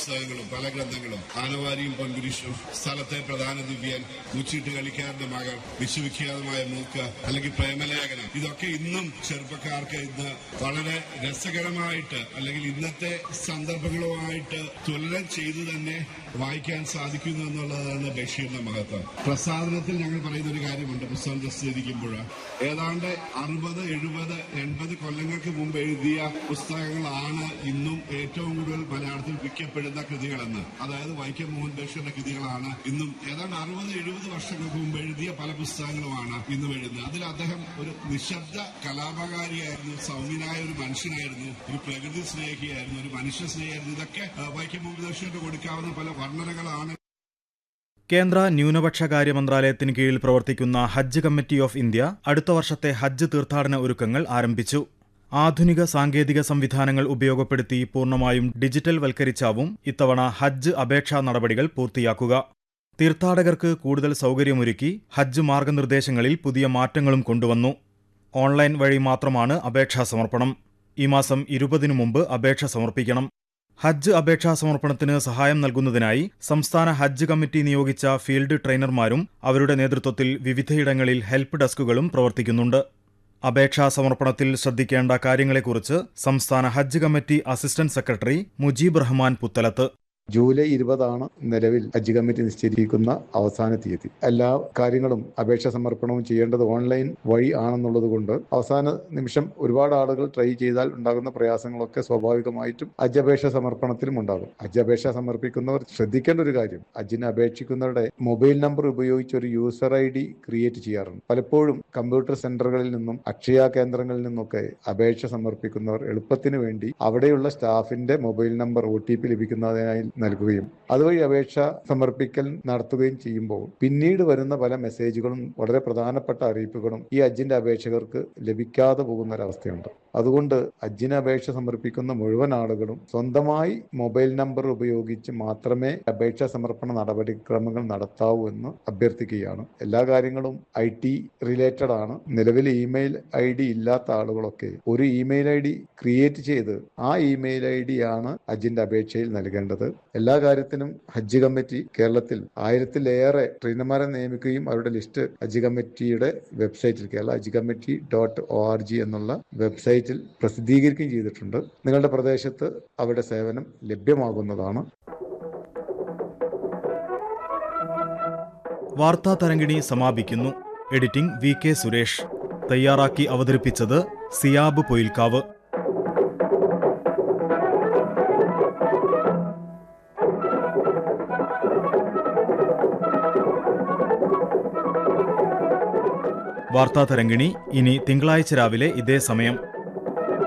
പുസ്തകങ്ങളും പല ഗ്രന്ഥങ്ങളും ആനവാരിയും പൊൻകുരിശും സ്ഥലത്തെ പ്രധാന ദിവ്യൻ മുച്ചിട്ട് കളിക്കാരന്റെ മകൾ വിശ്വവിഖ്യാതമായ മൂക്ക് അല്ലെങ്കിൽ പ്രേമലേഖനം ഇതൊക്കെ ഇന്നും ചെറുപ്പക്കാർക്ക് ഇന്ന് വളരെ രസകരമായിട്ട് അല്ലെങ്കിൽ ഇന്നത്തെ സന്ദർഭങ്ങളുമായിട്ട് തുലനം ചെയ്തു തന്നെ വായിക്കാൻ സാധിക്കുന്നു എന്നുള്ളതാണ് ബഷീറിന്റെ മഹത്വം പ്രസാദനത്തിൽ ഞങ്ങൾ പറയുന്ന ഒരു കാര്യമുണ്ട് പുസ്തകം പ്രസിദ്ധീകരിക്കുമ്പോൾ ഏതാണ്ട് അറുപത് എഴുപത് എൺപത് കൊല്ലങ്ങൾക്ക് മുമ്പ് എഴുതിയ പുസ്തകങ്ങളാണ് ഇന്നും ഏറ്റവും കൂടുതൽ മലയാളത്തിൽ വിൽക്കപ്പെടുന്ന കൃതികളെന്ന് അതായത് വൈക്കം മോഹൻ ബഷീറിന്റെ കൃതികളാണ് ഇന്നും ഏതാണ്ട് അറുപത് എഴുപത് വർഷങ്ങൾക്ക് മുമ്പ് എഴുതിയ പല പുസ്തകങ്ങളുമാണ് ഇന്നും എഴുതുന്നത് അതിൽ അദ്ദേഹം ഒരു നിശബ്ദ കലാപകാരിയായിരുന്നു സൗമ്യനായ ഒരു മനുഷ്യനായിരുന്നു ഒരു പ്രകൃതി സ്നേഹിയായിരുന്നു ഒരു മനുഷ്യ സ്നേഹിയായിരുന്നു ഇതൊക്കെ ആ, വൈക്കം മുഹമ്മദ് ബഷീറിന് കൊടുക്കാവുന്ന പല വർണ്ണനകളാണ് കേന്ദ്ര ന്യൂനപക്ഷകാര്യ മന്ത്രാലയത്തിന് കീഴിൽ പ്രവർത്തിക്കുന്ന ഹജ്ജ് കമ്മിറ്റി ഓഫ് ഇന്ത്യ അടുത്ത വർഷത്തെ ഹജ്ജ് തീർത്ഥാടന ഒരുക്കങ്ങൾ ആരംഭിച്ചു ആധുനിക സാങ്കേതിക സംവിധാനങ്ങൾ ഉപയോഗപ്പെടുത്തി പൂർണ്ണമായും ഡിജിറ്റൽ വൽക്കരിച്ചാവും ഇത്തവണ ഹജ്ജ് അപേക്ഷാ നടപടികൾ പൂർത്തിയാക്കുക തീർത്ഥാടകർക്ക് കൂടുതൽ സൗകര്യമൊരുക്കി ഹജ്ജ് മാർഗനിർദ്ദേശങ്ങളിൽ പുതിയ മാറ്റങ്ങളും കൊണ്ടുവന്നു ഓൺലൈൻ വഴി മാത്രമാണ് അപേക്ഷാ സമർപ്പണം ഈ മാസം ഇരുപതിനു മുമ്പ് അപേക്ഷ സമർപ്പിക്കണം ഹജ്ജ് അപേക്ഷാ സമർപ്പണത്തിന് സഹായം നൽകുന്നതിനായി സംസ്ഥാന ഹജ്ജ് കമ്മിറ്റി നിയോഗിച്ച ഫീൽഡ് ട്രെയിനർമാരും അവരുടെ നേതൃത്വത്തിൽ വിവിധയിടങ്ങളിൽ ഹെൽപ്പ് ഡെസ്കുകളും പ്രവർത്തിക്കുന്നുണ്ട് അപേക്ഷാ സമർപ്പണത്തിൽ ശ്രദ്ധിക്കേണ്ട കാര്യങ്ങളെക്കുറിച്ച് സംസ്ഥാന ഹജ്ജ് committee assistant secretary Mujeeb Rahman Puthalath July ഇരുപതാണ് നിലവിൽ ഹജ്ജ് കമ്മിറ്റി നിശ്ചയിച്ചിരിക്കുന്ന അവസാന തീയതി എല്ലാ കാര്യങ്ങളും അപേക്ഷ സമർപ്പണവും ചെയ്യേണ്ടത് ഓൺലൈൻ വഴി ആണെന്നുള്ളത് കൊണ്ട് അവസാന നിമിഷം ഒരുപാട് ആളുകൾ ട്രൈ ചെയ്താൽ ഉണ്ടാകുന്ന പ്രയാസങ്ങളൊക്കെ സ്വാഭാവികമായിട്ടും ഹജ്ജ് അപേക്ഷ സമർപ്പണത്തിലും ഉണ്ടാകും ഹജ്ജ് അപേക്ഷ സമർപ്പിക്കുന്നവർ ശ്രദ്ധിക്കേണ്ട ഒരു കാര്യം ഹജ്ജിന് അപേക്ഷിക്കുന്നവരുടെ മൊബൈൽ നമ്പർ ഉപയോഗിച്ച് ഒരു യൂസർ ഐ ഡി ക്രിയേറ്റ് ചെയ്യാറുണ്ട് പലപ്പോഴും കമ്പ്യൂട്ടർ സെന്ററുകളിൽ നിന്നും അക്ഷയ കേന്ദ്രങ്ങളിൽ നിന്നൊക്കെ അപേക്ഷ സമർപ്പിക്കുന്നവർ എളുപ്പത്തിന് വേണ്ടി അവിടെയുള്ള സ്റ്റാഫിന്റെ mobile number O T P ലഭിക്കുന്നതിനായി നൽകുകയും അതുവഴി അപേക്ഷ സമർപ്പിക്കൽ നടത്തുകയും ചെയ്യുമ്പോൾ പിന്നീട് വരുന്ന പല മെസ്സേജുകളും വളരെ പ്രധാനപ്പെട്ട അറിയിപ്പുകളും ഈ ഹജ്ജിന്റെ അപേക്ഷകർക്ക് ലഭിക്കാതെ പോകുന്ന ഒരവസ്ഥയുണ്ട് അതുകൊണ്ട് ഹജ്ജിന് അപേക്ഷ സമർപ്പിക്കുന്ന മുഴുവൻ ആളുകളും സ്വന്തമായി മൊബൈൽ നമ്പർ ഉപയോഗിച്ച് മാത്രമേ അപേക്ഷാ സമർപ്പണ നടപടിക്രമങ്ങൾ നടത്താവൂ എന്ന് അഭ്യർത്ഥിക്കുകയാണ് എല്ലാ കാര്യങ്ങളും ഐ ടി റിലേറ്റഡ് ആണ് നിലവിൽ ഇമെയിൽ ഐ ഡി ഇല്ലാത്ത ആളുകളൊക്കെ ഒരു ഇമെയിൽ ഐ ഡി ക്രിയേറ്റ് ചെയ്ത് ആ ഇമെയിൽ ഐ ഡി ആണ് ഹജ്ജിന്റെ അപേക്ഷയിൽ നൽകേണ്ടത് എല്ലാ കാര്യത്തിനും ഹജ്ജ് കമ്മിറ്റി കേരളത്തിൽ ആയിരത്തിലേറെ ട്രെയിനർമാരെ നിയമിക്കുകയും അവരുടെ ലിസ്റ്റ് ഹജ്ജ് കമ്മിറ്റിയുടെ വെബ്സൈറ്റിൽ കേരള ഹജ്ജ് committee dot O R G എന്നുള്ള വെബ്സൈറ്റിൽ പ്രസിദ്ധീകരിക്കുകയും ചെയ്തിട്ടുണ്ട് നിങ്ങളുടെ പ്രദേശത്ത് അവരുടെ സേവനം ലഭ്യമാകുന്നതാണ് വാർത്താ തരംഗിണി സമാപിക്കുന്നു എഡിറ്റിംഗ് വി കെ സുരേഷ് തയ്യാറാക്കി അവതരിപ്പിച്ചത് സിയാബ് പൊയിൽക്കാവ് വാർത്താ തരംഗിണി ഇനി തിങ്കളാഴ്ച രാവിലെ ഇതേ സമയം